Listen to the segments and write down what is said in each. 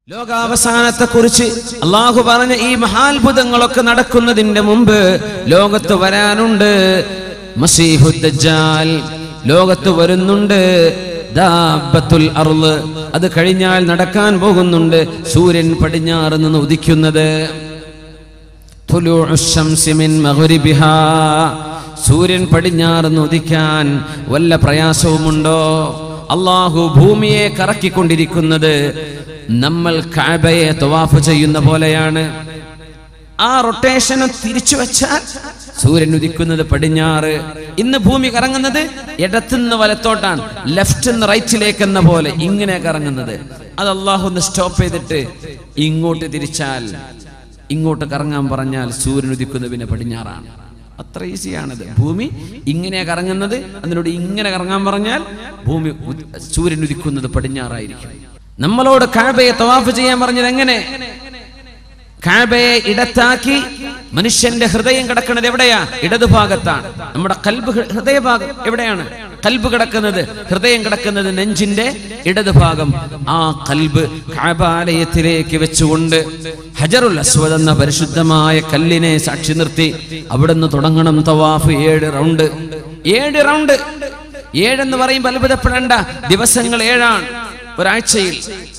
ലോകാവസാനത്തെ കുറിച്ച് അള്ളാഹു പറഞ്ഞ ഈ മഹാത്ഭുതങ്ങളൊക്കെ നടക്കുന്നതിന്റെ മുമ്പ് ലോകത്ത് വരാനുണ്ട് മസീഹുദ് ദജ്ജാൽ ലോകത്ത് വരുന്നുണ്ട് ദാബത്തുൽ അർള് അത് കഴിഞ്ഞാൽ നടക്കാൻ പോകുന്നുണ്ട് സൂര്യൻ പടിഞ്ഞാറ് നിന്ന് ഉദിക്കുന്നത് തുലൂഉ ശംസി മിൻ മഗ്രിബിഹാ. സൂര്യൻ പടിഞ്ഞാറ് നിന്ന് ഉദിക്കാൻ വല്ല പ്രയാസവുമുണ്ടോ അള്ളാഹു ഭൂമിയെ കറക്കിക്കൊണ്ടിരിക്കുന്നത് നമ്മൾ കാബയെ തവാഫ് ചെയ്യുന്ന പോലെയാണ് ആ റൊട്ടേഷനും തിരിച്ചു വെച്ചാൽ സൂര്യൻ ഉദിക്കുന്നത് പടിഞ്ഞാറ് ഇന്ന് ഭൂമി കറങ്ങുന്നത് ഇടത്തുനിന്ന് വലത്തോട്ടാണ് ലെഫ്റ്റ് നിന്ന് റൈറ്റിലേക്ക് എന്ന പോലെ ഇങ്ങനെ കറങ്ങുന്നത് അത് അള്ളാഹു ഒന്ന് സ്റ്റോപ്പ് ചെയ്തിട്ട് ഇങ്ങോട്ട് തിരിച്ചാൽ ഇങ്ങോട്ട് കറങ്ങാൻ പറഞ്ഞാൽ സൂര്യൻ ഉദിക്കുന്നത് പിന്നെ പടിഞ്ഞാറാണ് അത്ര ഈസിയാണത് ഭൂമി ഇങ്ങനെ കറങ്ങുന്നത് അതിനോട് ഇങ്ങനെ കറങ്ങാൻ പറഞ്ഞാൽ ഭൂമി ഉദ്- സൂര്യൻ ഉദിക്കുന്നത് പടിഞ്ഞാറായിരിക്കും നമ്മളോട് കാബയെ തവാഫ് ചെയ്യാൻ പറഞ്ഞത് എങ്ങനെ കാബയെ ഇടത്താക്കി മനുഷ്യന്റെ ഹൃദയം കിടക്കുന്നത് എവിടെയാ ഇടതുഭാഗത്താണ് നമ്മുടെ കൽബ് ഹൃ- ഹൃദയഭാഗം എവിടെയാണ് കൽബ് കിടക്കുന്നത് ഹൃദയം കിടക്കുന്നത് നെഞ്ചിന്റെ ഇടതുഭാഗം ആ കൽബ് കാബാലയത്തിലേക്ക് വെച്ചുകൊണ്ട് ഹജറുൽ അസ്വദ് എന്ന പരിശുദ്ധമായ കല്ലിനെ സാക്ഷി നിർത്തി അവിടുന്ന് തുടങ്ങണം തവാഫ് ഏഴ് റൗണ്ട് ഏഴ് റൗണ്ട് ഏഴെന്ന് പറയുമ്പോൾ അത്ഭുതപ്പെടേണ്ട ദിവസങ്ങൾ ഏഴാണ് ഒരാഴ്ചയിൽ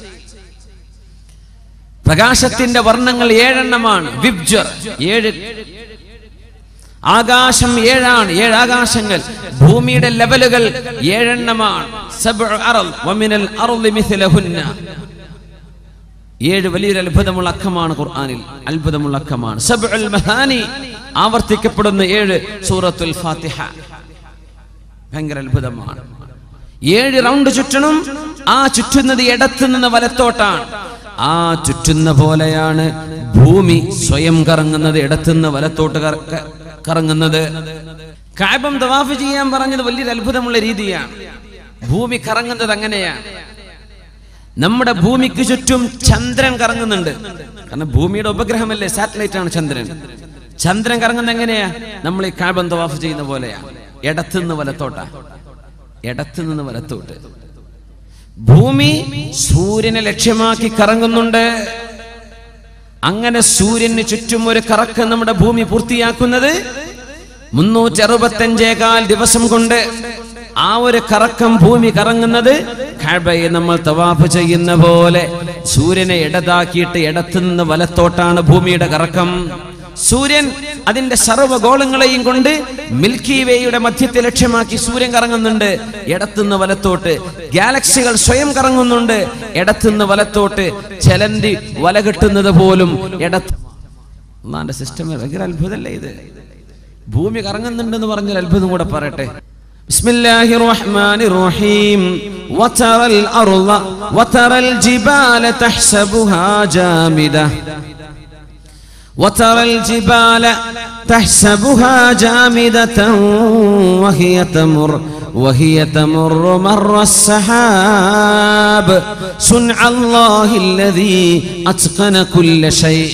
പ്രകാശത്തിന്റെ വർണ്ണങ്ങൾ ഏഴെണ്ണമാണ് വിബ്ജർ ഏഴ് ആകാശം ഏഴാണ് ഏഴ് ആകാശങ്ങൾ ഭൂമിയുടെ ലെവലുകൾ ഏഴെണ്ണമാണ് സബ്ഉ അറൾ വമിനൽ അർളി മിഥ്ലഹുന്ന ഏഴ് വലിയൊരു അത്ഭുതമുള്ള അക്കമാണ് ഖുർആനിൽ അത്ഭുതമുള്ള അക്കമാണ് സബ്ഉൽ മഹാനി ആവർത്തിക്കപ്പെടുന്ന ഏഴ് സൂറത്തുൽ ഫാത്തിഹ ഭയങ്കര അത്ഭുതമാണ് ഏഴ് റൗണ്ട് ചുറ്റണം ആ ചുറ്റുന്നത് ഇടത്തു നിന്ന് വലത്തോട്ടാണ് ആ ചുറ്റുന്ന പോലെയാണ് ഭൂമി സ്വയം കറങ്ങുന്നത് ഇടത്തുനിന്ന് വലത്തോട്ട് കറ- ക- കറങ്ങുന്നത് കാബം തവാഫ് ചെയ്യാൻ പറഞ്ഞത് വലിയൊരു അത്ഭുതമുള്ള രീതിയാണ് ഭൂമി കറങ്ങുന്നത് അങ്ങനെയാണ് നമ്മുടെ ഭൂമിക്ക് ചുറ്റും ചന്ദ്രൻ കറങ്ങുന്നുണ്ട് കാരണം ഭൂമിയുടെ ഉപഗ്രഹമല്ലേ സാറ്റലൈറ്റ് ആണ് ചന്ദ്രൻ ചന്ദ്രൻ കറങ്ങുന്നത് എങ്ങനെയാ നമ്മൾ ഈ കാബം തവാഫ് ചെയ്യുന്ന പോലെയാ ഇടത്തുനിന്ന് വലത്തോട്ടാ ഇടത്തുനിന്ന് വലത്തോട്ട് ഭൂമി സൂര്യനെ ലക്ഷ്യമാക്കി കറങ്ങുന്നുണ്ട് അങ്ങനെ സൂര്യന് ചുറ്റും ഒരു കറക്കം നമ്മുടെ ഭൂമി പൂർത്തിയാക്കുന്നത് മുന്നൂറ്റി അറുപത്തഞ്ചേകാൽ ദിവസം കൊണ്ട് ആ ഒരു കറക്കം ഭൂമി കറങ്ങുന്നത് കഅബയെ നമ്മൾ തവാഫ് ചെയ്യുന്ന പോലെ സൂര്യനെ ഇടതാക്കിയിട്ട് ഇടത്തുനിന്ന് വലത്തോട്ടാണ് ഭൂമിയുടെ കറക്കം സൂര്യൻ അതിന്റെ സർവ്വഗോളങ്ങളെയും കൊണ്ട് മിൽക്കി വേയുടെ മധ്യത്തെ ലക്ഷ്യമാക്കി സൂര്യൻ കറങ്ങുന്നുണ്ട് ഇടത്തുനിന്ന് വലത്തോട്ട് ഗാലക്സികൾ സ്വയം കറങ്ങുന്നുണ്ട് ഇടത്തുനിന്ന് വലത്തോട്ട് ചെലന്തി വല കെട്ടുന്നത് പോലും ഇടത്ത് അള്ളാന്റെ സിസ്റ്റം ഭയങ്കര അത്ഭുതമല്ലേ ഇത് ഭൂമി കറങ്ങുന്നുണ്ടെന്ന് പറഞ്ഞൊരു അത്ഭുതം കൂടെ പറയട്ടെ بسم الله الرحمن الرحيم وترى الأرض وترى الجبال تحسبها جامدة وترى الجبال تحسبها جامدة وهي تمر وهي تمر مر السحاب صنع الله الذي أتقن كل شيء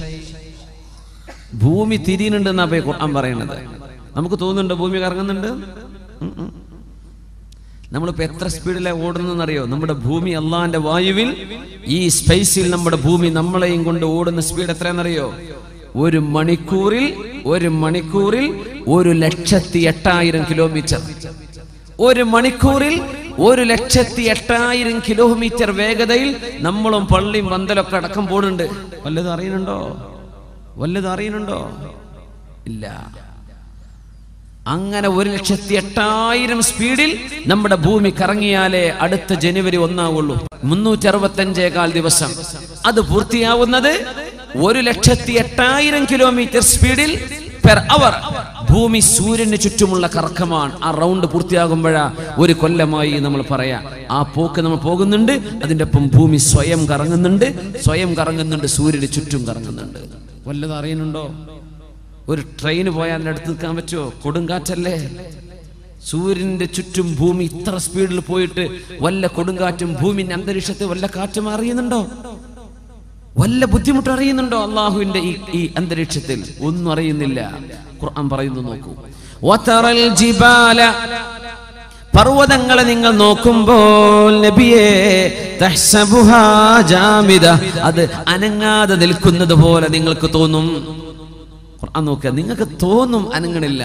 ഭൂമി തിരിയുന്നുണ്ടെന്നാ പോയി ഖുർആൻ പറയുന്നത് നമുക്ക് തോന്നുന്നുണ്ടോ ഭൂമി കറങ്ങുന്നുണ്ട് ഉം ഉം. നമ്മളിപ്പോ എത്ര സ്പീഡിലാണ് ഓടുന്നതെന്നറിയോ നമ്മുടെ ഭൂമി അള്ളാന്റെ വായുവിൽ ഈ സ്പേസിൽ നമ്മുടെ ഭൂമി നമ്മളെയും കൊണ്ട് ഓടുന്ന സ്പീഡ് എത്രയാണെന്നറിയോ ഒരു മണിക്കൂറിൽ ഒരു മണിക്കൂറിൽ ഒരു ലക്ഷത്തി എട്ടായിരം കിലോമീറ്റർ ഒരു മണിക്കൂറിൽ ഒരു ലക്ഷത്തി എട്ടായിരം കിലോമീറ്റർ വേഗതയിൽ നമ്മളും പള്ളിയും പന്തലൊക്കെ അടക്കം പോടുന്നുണ്ട് വല്ലതും അറിയുന്നുണ്ടോ വല്ലതും അറിയുന്നുണ്ടോ ഇല്ല അങ്ങനെ ഒരു ലക്ഷത്തി എട്ടായിരം സ്പീഡിൽ നമ്മുടെ ഭൂമി കറങ്ങിയാലേ അടുത്ത ജനുവരി ഒന്നാവുള്ളൂ മുന്നൂറ്റി അറുപത്തഞ്ചേകാൽ ദിവസം അത് പൂർത്തിയാവുന്നത് ഒരു ലക്ഷത്തി എട്ടായിരം കിലോമീറ്റർ സ്പീഡിൽ പെർ അവർ ഭൂമി സൂര്യന് ചുറ്റുമുള്ള കറക്കമാണ് ആ റൗണ്ട് പൂർത്തിയാകുമ്പോഴാ ഒരു കൊല്ലമായി നമ്മൾ പറയാ ആ പോക്ക് നമ്മൾ പോകുന്നുണ്ട് അതിന്റെ ഒപ്പം ഭൂമി സ്വയം കറങ്ങുന്നുണ്ട് സ്വയം കറങ്ങുന്നുണ്ട് സൂര്യന് ചുറ്റും കറങ്ങുന്നുണ്ട് വല്ലതും അറിയുന്നുണ്ടോ ഒരു ട്രെയിൻ പോയാൽ അതിൻ്റെ അടുത്ത് നിൽക്കാൻ പറ്റുമോ കൊടുങ്കാറ്റല്ലേ സൂര്യന്റെ ചുറ്റും ഭൂമി ഇത്ര സ്പീഡിൽ പോയിട്ട് വല്ല കൊടുങ്കാറ്റും ഭൂമിന്റെ അന്തരീക്ഷത്തിൽ വല്ല കാറ്റും അറിയുന്നുണ്ടോ വല്ല ബുദ്ധിമുട്ട് അറിയുന്നുണ്ടോ അള്ളാഹുവിന്റെ ഈ ഈ അന്തരീക്ഷത്തിൽ ഒന്നും അറിയുന്നില്ല ഖുർആൻ പറയുന്നു നോക്കൂ വതറൽ ജിബാല പർവ്വതങ്ങളെ നിങ്ങൾ നോക്കുമ്പോൾ നബിയെ തഹ്സബുഹാ ജാമിദ അത് അനങ്ങാതെ നിൽക്കുന്നത് പോലെ നിങ്ങൾക്ക് തോന്നും ഖുർആൻ നോക്കുക നിങ്ങൾക്ക് തോന്നും അനങ്ങണില്ല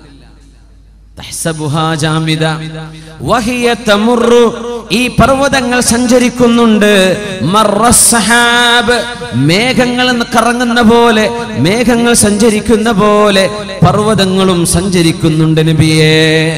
തഹ്സബുഹാ ജാമിദ വഹിയ തമുറു ഈ പർവ്വതങ്ങൾ സഞ്ചരിക്കുന്നുണ്ട് മറസ്സഹാബ് മേഘങ്ങൾ കറങ്ങുന്ന പോലെ മേഘങ്ങൾ സഞ്ചരിക്കുന്ന പോലെ പർവ്വതങ്ങളും സഞ്ചരിക്കുന്നുണ്ട് നബിയേ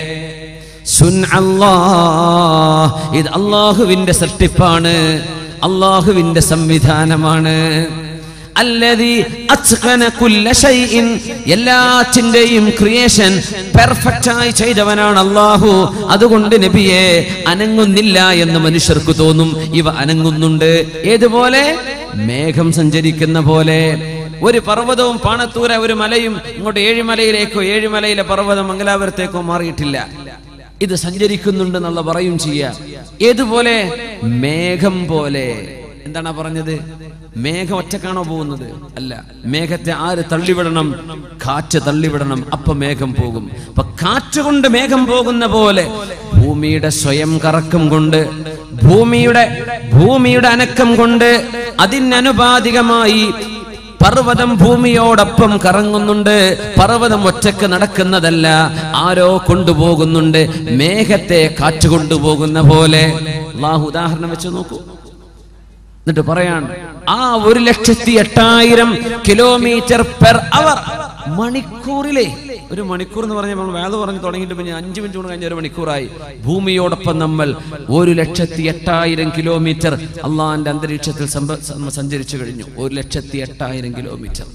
സുൻ അല്ലാഹ് ഇത് അള്ളാഹുവിന്റെ സൃഷ്ടിപ്പാണ് അള്ളാഹുവിന്റെ സംവിധാനമാണ് അല്ലതി അത്ഖന കുല്ല ഷൈഇൻ എല്ലാറ്റിന്റെയും ക്രിയേഷൻ പെർഫെക്റ്റ് ആയി ചെയ്തവനാണ് അള്ളാഹു അതുകൊണ്ട് നബിയെ അനങ്ങുന്നില്ല എന്ന് മനുഷ്യർക്ക് തോന്നും ഇവ അനങ്ങുന്നുണ്ട് ഏതുപോലെ മേഘം സഞ്ചരിക്കുന്ന പോലെ ഒരു പർവ്വതവും പാണത്തൂര ഒരു മലയും ഇങ്ങോട്ട് ഏഴുമലയിലേക്കോ ഏഴുമലയിലെ പർവ്വതം മംഗലാപുരത്തേക്കോ മാറിയിട്ടില്ല ഇത് സഞ്ചരിക്കുന്നുണ്ടെന്നുള്ള പറയും ചെയ്യുക ഏതുപോലെ മേഘം പോലെ എന്താണ് ആ പറഞ്ഞത് മേഘം ഒറ്റക്കാണോ പോകുന്നത് അല്ല മേഘത്തെ ആര് തള്ളിവിടണം കാറ്റ് തള്ളിവിടണം അപ്പൊ മേഘം പോകും അപ്പൊ കാറ്റ് കൊണ്ട് മേഘം പോകുന്ന പോലെ ഭൂമിയുടെ സ്വയം കറക്കം കൊണ്ട് ഭൂമിയുടെ ഭൂമിയുടെ അനക്കം കൊണ്ട് അതിനനുപാതികമായി പർവ്വതം ഭൂമിയോടൊപ്പം കറങ്ങുന്നുണ്ട് പർവ്വതം ഒറ്റക്ക് നടക്കുന്നതല്ല ആരോ കൊണ്ടുപോകുന്നുണ്ട് മേഘത്തെ കാറ്റ് കൊണ്ടുപോകുന്ന പോലെ അള്ളാഹു ഉദാഹരണം വെച്ച് നോക്കൂ എന്നിട്ട് പറയാൻ ആ ഒരു ലക്ഷത്തി എട്ടായിരം കിലോമീറ്റർ പെർ അവർ മണിക്കൂറിലെ ഒരു മണിക്കൂർ എന്ന് പറഞ്ഞാൽ നമ്മൾ വേദ പറഞ്ഞു തുടങ്ങിയിട്ട് പിന്നെ അഞ്ചു മിനിറ്റ് കൊണ്ട് കഴിഞ്ഞ ഒരു മണിക്കൂറായി ഭൂമിയോടൊപ്പം നമ്മൾ ഒരു ലക്ഷത്തി എട്ടായിരം കിലോമീറ്റർ അള്ളാഹിന്റെ അന്തരീക്ഷത്തിൽ സമ്പ- സ- സഞ്ചരിച്ചു കഴിഞ്ഞു ഒരു ലക്ഷത്തി എട്ടായിരം കിലോമീറ്റർ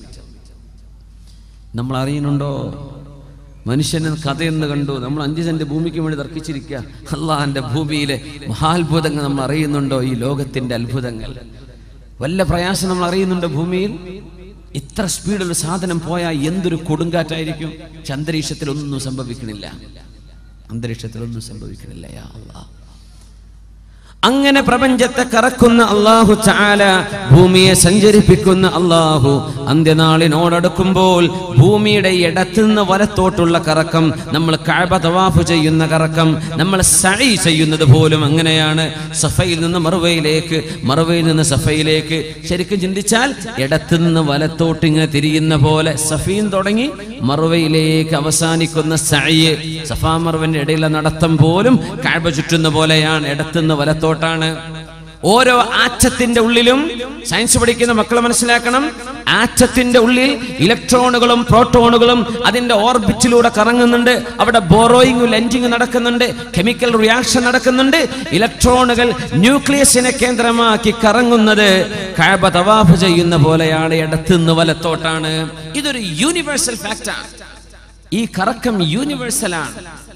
നമ്മൾ അറിയുന്നുണ്ടോ മനുഷ്യന് കഥയെന്ന് കണ്ടു നമ്മൾ അഞ്ച് സെന്റ് ഭൂമിക്ക് വേണ്ടി തർക്കിച്ചിരിക്കുക അള്ളാഹിന്റെ ഭൂമിയിലെ മഹാത്ഭുതങ്ങൾ നമ്മൾ അറിയുന്നുണ്ടോ ഈ ലോകത്തിന്റെ അത്ഭുതങ്ങൾ വല്ല പ്രയാസം നമ്മൾ അറിയുന്നുണ്ടോ ഭൂമിയിൽ ഇത്ര സ്പീഡിൽ ഒരു സാധനം പോയാൽ എന്തൊരു കൊടുങ്കാറ്റായിരിക്കും പക്ഷെ അന്തരീക്ഷത്തിൽ ഒന്നും സംഭവിക്കണില്ല അന്തരീക്ഷത്തിൽ ഒന്നും സംഭവിക്കണില്ല യാ അള്ളാഹ് അങ്ങനെ പ്രപഞ്ചത്തെ കറക്കുന്ന അള്ളാഹു ചാല ഭൂമിയെ സഞ്ചരിപ്പിക്കുന്ന അള്ളാഹു അന്ത്യനാളിനോടടുക്കുമ്പോൾ ഭൂമിയുടെ ഇടത്തുനിന്ന് വലത്തോട്ടുള്ള കറക്കം നമ്മൾ കഅബ തവാഫ് ചെയ്യുന്ന കറക്കം നമ്മൾ സഴി ചെയ്യുന്നത് പോലും അങ്ങനെയാണ് സഫയിൽ നിന്ന് മറുവയിലേക്ക് മറുവയിൽ നിന്ന് സഫയിലേക്ക് ശരിക്കും ചിന്തിച്ചാൽ ഇടത്തുനിന്ന് വലത്തോട്ട് ഇങ്ങനെ തിരിയുന്ന പോലെ സഫീൻ തുടങ്ങി മറുവയിലേക്ക് അവസാനിക്കുന്ന സഴി സഫാ മറുവിന്റെ ഇടയിലെ നടത്തം പോലും കഅബ ചുറ്റുന്ന പോലെയാണ് ഇടത്തുനിന്ന് വലത്തോട്ടാണ് ഓരോ ആറ്റത്തിന്റെ ഉള്ളിലും സയൻസ് പഠിക്കുന്ന മക്കൾ മനസ്സിലാക്കണം ആറ്റത്തിന്റെ ഉള്ളിൽ ഇലക്ട്രോണുകളും പ്രോട്ടോണുകളും അതിന്റെ ഓർബിറ്റിലൂടെ കറങ്ങുന്നുണ്ട് അവിടെ ബോറോയിങ് ലെൻഡിങ് നടക്കുന്നുണ്ട് കെമിക്കൽ റിയാക്ഷൻ നടക്കുന്നുണ്ട് ഇലക്ട്രോണുകൾ ന്യൂക്ലിയസിനെ കേന്ദ്രമാക്കി കറങ്ങുന്നത് കഅബ തവാഫ് ചെയ്യുന്ന പോലെയാണ് ഇടത്തുനിന്ന് വലത്തോട്ടാണ് ഇതൊരു യൂണിവേഴ്സൽ ഫാക്റ്റാണ് ഈ കറക്കം യൂണിവേഴ്സലാണ്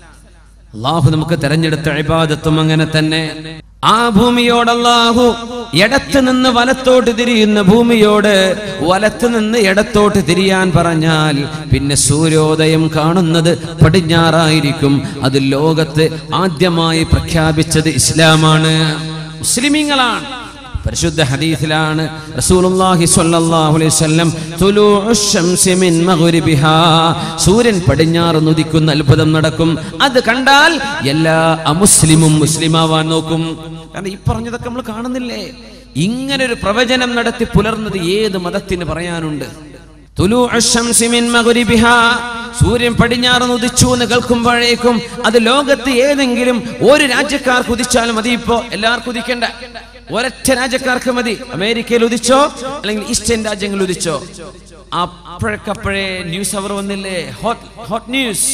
അള്ളാഹു നമുക്ക് തെരഞ്ഞെടുത്ത ഇബാദത്തും അങ്ങനെ തന്നെ ആ ഭൂമിയോട് അള്ളാഹു ഇടത്ത് നിന്ന് വലത്തോട്ട് തിരിയുന്ന ഭൂമിയോട് വലത്ത് നിന്ന് ഇടത്തോട്ട് തിരിയാൻ പറഞ്ഞാൽ പിന്നെ സൂര്യോദയം കാണുന്നത് പടിഞ്ഞാറായിരിക്കും അത് ലോകത്ത് ആദ്യമായി പ്രഖ്യാപിച്ചത് ഇസ്ലാമാണ് മുസ്ലിമീങ്ങളാണ് പരിശുദ്ധ ഹദീസിലാണ് റസൂലുള്ളാഹി സ്വല്ലല്ലാഹു അലൈഹി വസല്ലം തുലൂഉ ശംസി മിൻ മഗ്രിബിഹാ സൂര്യൻ പടിഞ്ഞാറ് ഉദിക്കുന്ന അത്ഭുതം നടക്കും അത് കണ്ടാൽ എല്ലാ അമുസ്ലിമും മുസ്ലിമാവാൻ നോക്കും കാരണം ഈ പറഞ്ഞതൊക്കെ നമ്മൾ കാണുന്നില്ലേ ഇങ്ങനെ ഒരു പ്രവചനം നടത്തി പുലർന്നത് ഏത് മതത്തിന് പറയാനുണ്ട് തുലൂഉ ശംസി മിൻ മഗ്രിബിഹാ സൂര്യൻ പടിഞ്ഞാറ് ഉദിച്ചു എന്ന് കേൾക്കുമ്പോഴേക്കും അത് ലോകത്ത് ഏതെങ്കിലും ഒരു രാജ്യക്കാർക്ക് ഉദിച്ചാലും മതി ഇപ്പോ എല്ലാവർക്കും ഉദിക്കണ്ട ഒരൊറ്റ രാജ്യക്കാർക്ക് മതി അമേരിക്കയിൽ ഉദിച്ചോ അല്ലെങ്കിൽ ഈസ്റ്റേൺ രാജ്യങ്ങളിൽ ഉദിച്ചോ അപ്പോഴക്കപ്പോഴേ ന്യൂസ് അവർ വന്നില്ലേ ഹോട്ട് ഹോട്ട് ന്യൂസ്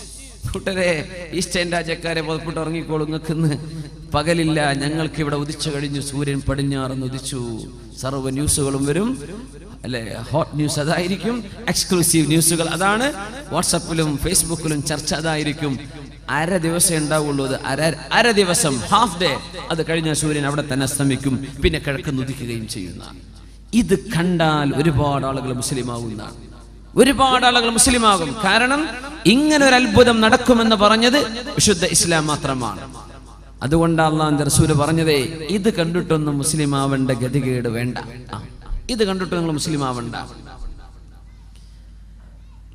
കൂട്ടരെ ഈസ്റ്റേൺ രാജ്യക്കാരെ പുറപ്പെട്ട് ഉറങ്ങിക്കോളൂ നിങ്ങൾക്കിന്ന് പകലില്ല ഞങ്ങൾക്ക് ഇവിടെ ഉദിച്ചു കഴിഞ്ഞു സൂര്യൻ പടിഞ്ഞാറന്ന് ഉദിച്ചു സർവ്വ ന്യൂസുകളും വരും അല്ലെ ഹോട്ട് ന്യൂസ് അതായിരിക്കും എക്സ്ക്ലൂസീവ് ന്യൂസുകൾ അതാണ് വാട്സപ്പിലും ഫേസ്ബുക്കിലും ചർച്ച അതായിരിക്കും അര ദിവസം ഉണ്ടാവുള്ളൂ അത് അര അര ദിവസം ഹാഫ് ഡേ അത് കഴിഞ്ഞ സൂര്യൻ അവിടെ തന്നെ അസ്തമിക്കും പിന്നെ കിഴക്ക് ഉദിക്കുകയും ചെയ്യുന്ന ഇത് കണ്ടാൽ ഒരുപാട് ആളുകൾ മുസ്ലിമാവുന്നതാണ് ഒരുപാട് ആളുകൾ മുസ്ലിമാകും കാരണം ഇങ്ങനെ ഒരു അത്ഭുതം നടക്കുമെന്ന് പറഞ്ഞത് വിശുദ്ധ ഇസ്ലാം മാത്രമാണ് അതുകൊണ്ട് അള്ളാന്റെ റസൂല് പറഞ്ഞതേ ഇത് കണ്ടിട്ടൊന്നും മുസ്ലിം ആവേണ്ട ഗതികേട് വേണ്ട ആ, ഇത് കണ്ടിട്ട് നിങ്ങൾ മുസ്ലിം ആവണ്ട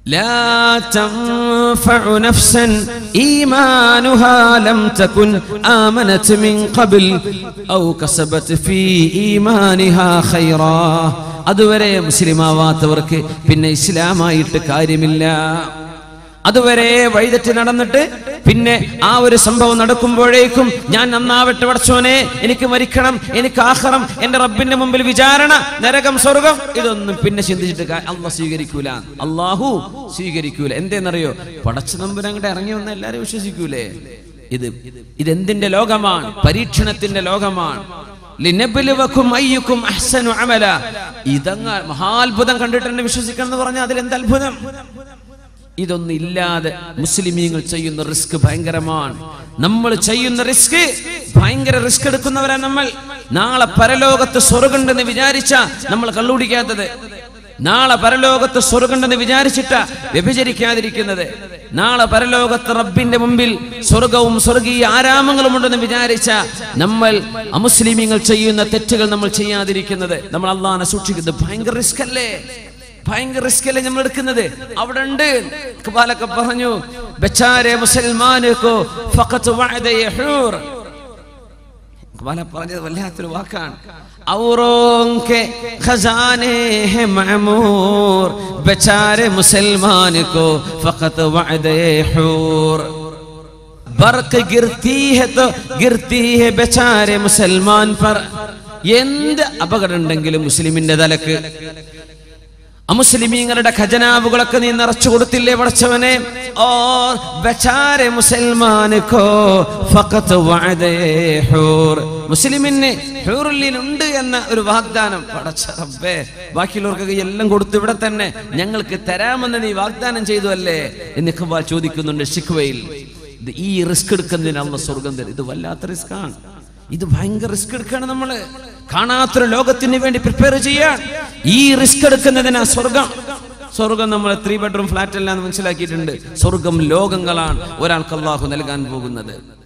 لا تنفع نفسا إيمانها لم تكن آمنت من قبل أو كسبت في إيمانها خيرا അതുവരെ മുസ്ലിമാവാത്തവർക്ക് പിന്നെ ഇസ്ലാമായിട്ട് കാര്യമില്ല അതുവരെ വഴിതെറ്റി നടന്നിട്ട് പിന്നെ ആ ഒരു സംഭവം നടക്കുമ്പോഴേക്കും ഞാൻ നന്നാവട്ടെ പടച്ചോനെ എനിക്ക് മരിക്കണം എനിക്ക് ആഹ്റം എന്റെ റബ്ബിന്റെ മുമ്പിൽ വിചാരണ നരകം സ്വർഗം ഇതൊന്നും പിന്നെ ചിന്തിച്ചിട്ട് കാ- അള്ളാഹ് സ്വീകരിക്കൂല അള്ളാഹു സ്വീകരിക്കൂല എന്തേന്നറിയോ പടച്ച നമ്പുരാൻ അങ്ങോട്ട് ഇറങ്ങി വന്ന എല്ലാരും വിശ്വസിക്കൂലേ ഇത് ഇതെന്തിന്റെ ലോകമാണ് പരീക്ഷണത്തിന്റെ ലോകമാണ് ലിനബ്ലുവക്കും അയ്യുക്കും അഹ്സനു അമല ഇതങ്ങ മഹാത്ഭുതം കണ്ടിട്ട് വിശ്വസിക്കണം എന്ന് പറഞ്ഞാൽ അതിൽ എന്ത് അത്ഭുതം ഇതൊന്നും ഇല്ലാതെ മുസ്ലിമീങ്ങൾ ചെയ്യുന്ന റിസ്ക് ഭയങ്കരമാണ് നമ്മൾ ചെയ്യുന്ന റിസ്ക് ഭയങ്കര റിസ്ക് എടുക്കുന്നവരാ നമ്മൾ നാളെ പരലോകത്ത് സ്വർഗുണ്ടെന്ന് വിചാരിച്ച നമ്മൾ കള്ളുടിക്കാത്തത് നാളെ പരലോകത്ത് സ്വർഗുണ്ടെന്ന് വിചാരിച്ചിട്ട വ്യഭിചരിക്കാതിരിക്കുന്നത് നാളെ പരലോകത്ത് റബ്ബിന്റെ മുമ്പിൽ സ്വർഗവും സ്വർഗീയ ആരാമങ്ങളും ഉണ്ടെന്ന് വിചാരിച്ച നമ്മൾ അമുസ്ലിമീങ്ങൾ ചെയ്യുന്ന തെറ്റുകൾ നമ്മൾ ചെയ്യാതിരിക്കുന്നത് നമ്മൾ അള്ളാഹാനെ സൂക്ഷിക്കുന്നത് ഭയങ്കര റിസ്ക് അല്ലേ ഭയങ്കര റിസ്ക് അല്ലേ നമ്മൾ എടുക്കുന്നത് അവിടെ ഉണ്ട് ഇഖ്ബാലൊക്കെ പറഞ്ഞു ബച്ചാരെ മുസൽമാനുക്കോ ഫഖത്ത് വഅദ യഹൂർ ഇഖ്ബാല പറഞ്ഞത് വല്ലാത്തൊരു വാക്കാണ് ഔറോं के खजाने हैं मामूर बेचारे मुसलमान को फकत वअद हूर बर्क गिरती है तो गिरती है बेचारे मुसलमान पर എന്ത് അപകടം ഉണ്ടെങ്കിലും മുസ്ലിമിന്റെ തലക്ക് അമുസ്ലിമീങ്ങളുടെ ഖജനാവുകളൊക്കെ നീ നിറച്ചു കൊടുത്തില്ലേ പടച്ചവനെ ഓ ബച്ചാരെ മുസൽമാനുക്കോ ഫഖത്ത് വഅദേ ഹൂർ മുസ്ലിമിന് ഹൂറുല്ലിനുണ്ട് എന്ന ഒരു വാഗ്ദാനം പടച്ച റബ്ബേ ബാക്കിയുള്ളവർക്കൊക്കെ എല്ലാം കൊടുത്തു ഇവിടെ തന്നെ ഞങ്ങൾക്ക് തരാമെന്ന് നീ വാഗ്ദാനം ചെയ്തു അല്ലേ എന്ന് ഇഖ്ബാൽ ചോദിക്കുന്നുണ്ട് ഷിഖ്വയിൽ ഇത് ഈ റിസ്ക് എടുക്കുന്നതിന് അള്ള സ്വർഗം തരും ഇത് വല്ലാത്ത റിസ്ക് ആണ് ഇത് ഭയങ്കര റിസ്ക് എടുക്കാണ് നമ്മള് കാണാത്തൊരു ലോകത്തിന് വേണ്ടി പ്രിപ്പയർ ചെയ്യാൻ ഈ റിസ്ക് എടുക്കുന്നതിനാ സ്വർഗം സ്വർഗം നമ്മൾ ത്രീ ബെഡ്റൂം ഫ്ലാറ്റ് അല്ല എന്ന് മനസ്സിലാക്കിയിട്ടുണ്ട് സ്വർഗം ലോകങ്ങളാണ് ഒരാൾക്ക് അള്ളാഹു നൽകാൻ പോകുന്നത്